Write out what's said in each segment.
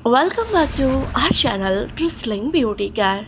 welcome back to our channel drizzling beauty care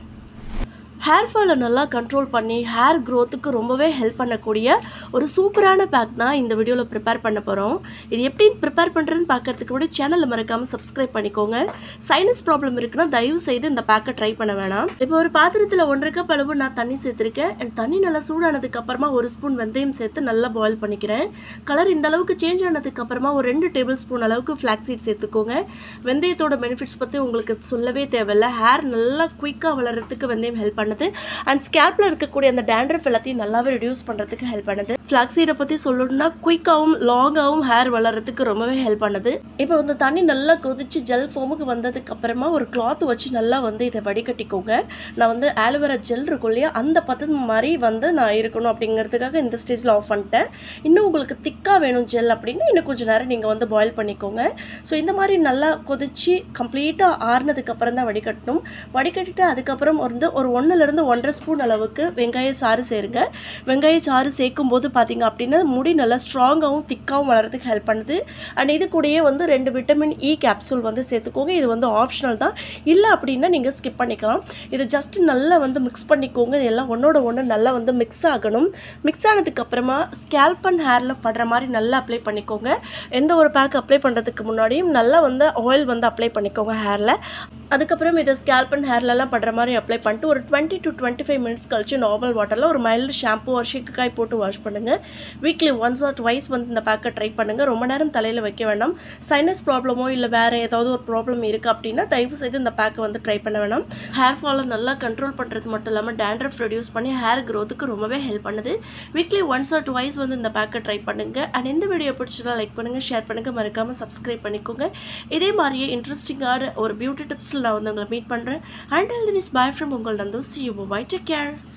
hair ஃபாலை நல்லா control பண்ணி hair க்ரோத்துக்கு ரொம்பவே ஹெல்ப் பண்ணக்கூடிய ஒரு சூப்பரான பேக் தான் இந்த வீடியோவில் ப்ரிப்பேர் பண்ண போகிறோம் இது எப்படி ப்ரிப்பேர் பண்ணுறதுன்னு பார்க்கறதுக்கு முன்னாடி சேனலை மறக்காமல் சப்ஸ்கிரைப் பண்ணிக்கோங்க சைனஸ் ப்ராப்ளம் இருக்குன்னா தயவு செய்து இந்த பேக்கை ட்ரை பண்ண வேணாம் இப்போ ஒரு பாத்திரத்தில் ஒன்றரை கப் அளவு நான் தண்ணி சேர்த்துருக்கேன் and தண்ணி நல்லா சூடானதுக்கு அப்புறமா ஒரு ஸ்பூன் வெந்தயம் சேர்த்து நல்லா பாயில் பண்ணிக்கிறேன் கலர் இந்த அளவுக்கு சேஞ்ச் ஆனதுக்கு அப்புறமா ஒரு ரெண்டு டேபிள் ஸ்பூன் அளவுக்கு ஃப்ளாக் சீட் சேர்த்துக்கோங்க வெந்தயத்தோட பெனிஃபிட்ஸ் பற்றி உங்களுக்கு சொல்லவே தேவையில்ல ஹேர் நல்லா குயிக்காக வளர்கிறதுக்கு வெந்தயம் ஹெல்ப் பண்ணுது அண்ட் ஸ்கேல்பில் இருக்கக்கூடிய அந்த டேண்ட்ரஃப் எல்லாத்தையும் நல்லாவே ரெடியூஸ் பண்ணுறதுக்கு ஹெல்ப் பண்ணுது ஃப்ளாக் சீடை பற்றி சொல்லணும்னா குயிக்காகவும் லாங்காகவும் ஹேர் வளர்கிறதுக்கு ரொம்பவே ஹெல்ப் பண்ணுது இப்போ வந்து தண்ணி நல்லா கொதிச்சு ஜெல் ஃபோமுக்கு வந்ததுக்கு அப்புறமா ஒரு கிளாத் வச்சு நல்லா வந்து இதை வடிகட்டிக்கோங்க நான் வந்து ஆலோவேரா ஜெல் இருக்கும் இல்லையா அந்த பதம் மாதிரி வந்து நான் இருக்கணும் அப்படிங்கிறதுக்காக இந்த ஸ்டேஜில் ஆஃப் பண்ணிட்டேன் இன்னும் உங்களுக்கு திக்காக வேணும் ஜெல் அப்படின்னா இன்னும் கொஞ்சம் நேரம் நீங்கள் வந்து பாயில் பண்ணிக்கோங்க ஸோ இந்த மாதிரி நல்லா கொதிச்சு கம்ப்ளீட்டாக ஆறுனதுக்கு அப்புறம் தான் வடிகட்டணும் வடிகட்டிட்டு அதுக்கப்புறம் வந்து ஒரு ஒன்றுலேருந்து ஒன்றரை ஸ்பூன் அளவுக்கு வெங்காய சாறு சேருங்க வெங்காய சாறு சேர்க்கும் போது பார்த்தீங்க அப்படின்னா முடி நல்லா ஸ்ட்ராங்காகவும் திக்காகவும் வளர்கிறதுக்கு ஹெல்ப் பண்ணுது அண்ட் இது கூடயே வந்து ரெண்டு விட்டமின் இ கேப்சூல் வந்து சேர்த்துக்கோங்க இது வந்து ஆப்ஷனல் தான் இல்லை அப்படின்னா நீங்கள் ஸ்கிப் பண்ணிக்கலாம் இது ஜஸ்ட் நல்லா வந்து மிக்ஸ் பண்ணிக்கோங்க இது எல்லாம் ஒன்றோட ஒன்று நல்லா வந்து மிக்ஸ் ஆகணும் மிக்ஸ் ஆனதுக்கு அப்புறமா ஸ்கேல்ப் அண்ட் ஹேரில் படுற மாதிரி நல்லா அப்ளை பண்ணிக்கோங்க எந்த ஒரு பேக் அப்ளை பண்ணுறதுக்கு முன்னாடியும் நல்லா வந்து ஆயில் வந்து அப்ளை பண்ணிக்கோங்க ஹேரில் அதுக்கப்புறம் இதை ஸ்கேல்ப் அண்ட் ஹேர்லலாம் படுற மாதிரி அப்ளை பண்ணிட்டு ஒரு twenty to twenty five minutes கழிச்சு நார்மல் வாட்டரில் ஒரு மைல்டு ஷாம்பு ஒரு ஷிக்காய் போட்டு வாஷ் பண்ணுங்கள் வீக்லி ஒன்ஸ் ஆர் ட்வைஸ் வந்து இந்த பேக்கை ட்ரை பண்ணுங்கள் ரொம்ப நேரம் தலையில் வைக்க வேண்டாம் சைனஸ் ப்ராப்ளமோ இல்லை வேறு ஏதாவது ஒரு ப்ராப்ளம் இருக்குது அப்படின்னா தயவு செய்து இந்த பேக்கை வந்து ட்ரை பண்ண வேணாம் ஹேர் ஃபாலை நல்லா கண்ட்ரோல் பண்ணுறது மட்டும் இல்லாமல் டேண்ட்ரஃப் ரெடியூஸ் பண்ணி ஹேர் க்ரோத்துக்கு ரொம்பவே ஹெல்ப் பண்ணுது வீக்லி ஒன்ஸ் ஆர் டுவைஸ் வந்து இந்த பேக்கை ட்ரை பண்ணுங்கள் அண்ட் இந்த வீடியோ பிடிச்சதா லைக் பண்ணுங்கள் ஷேர் பண்ணுங்கள் மறக்காமல் சப்ஸ்கிரைப் பண்ணிக்கோங்க இதே மாதிரியே இன்ட்ரெஸ்டிங்கான ஒரு பியூட்டி டிப்ஸில் நான் வந்து உங்களை மீட் பண்ணுறேன் அண்ட் திஸ் பாய் ஃப்ரம் உங்கள் Nandho see you bye take care